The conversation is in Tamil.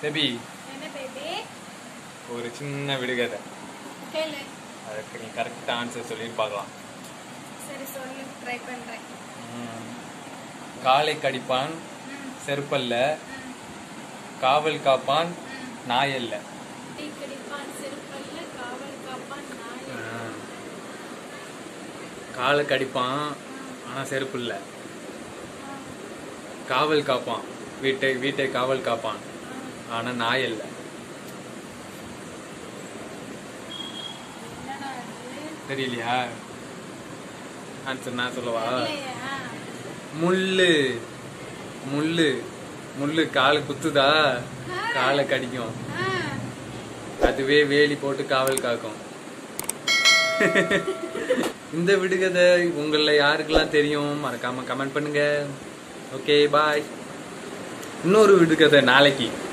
பேபி என்ன பேபி ஒரு சின்ன விடுகதை கேளு அதுக்கு நீ கரெக்ட் ஆன்சர் சொல்லிட்டு பார்க்கலாம் சரி சொல்லு ட்ரை பண்றேன் ம். காலை கடிப்பான் ம், செருப்பல்ல ம், காவல் காப்பான் ம். நாயல்ல டீ கடிப்பான் செருப்பல்ல காவல் காப்பான் நாய் காலை கடிப்பான் ஆனா செருப்பு இல்ல காவல் காப்பான் வீட்டை வீட்டை காவல் காப்பான் ஆனா நாய் இல்ல என்னடா இது தெரியலையா ஆன்சர் நான் சொல்லவா இல்லையா முள்ளு முள்ளு முள்ளு காலை குத்துதா காலை கடிக்கும் ஆ, அதுவே வேலி போட்டு காவல் காக்கும் இந்த விடுகதை உங்கள யாருக்கெல்லாம் தெரியும் மறக்காம கமெண்ட் பண்ணுங்க ஓகே பாய் இன்னொரு விடுகதை நாளைக்கு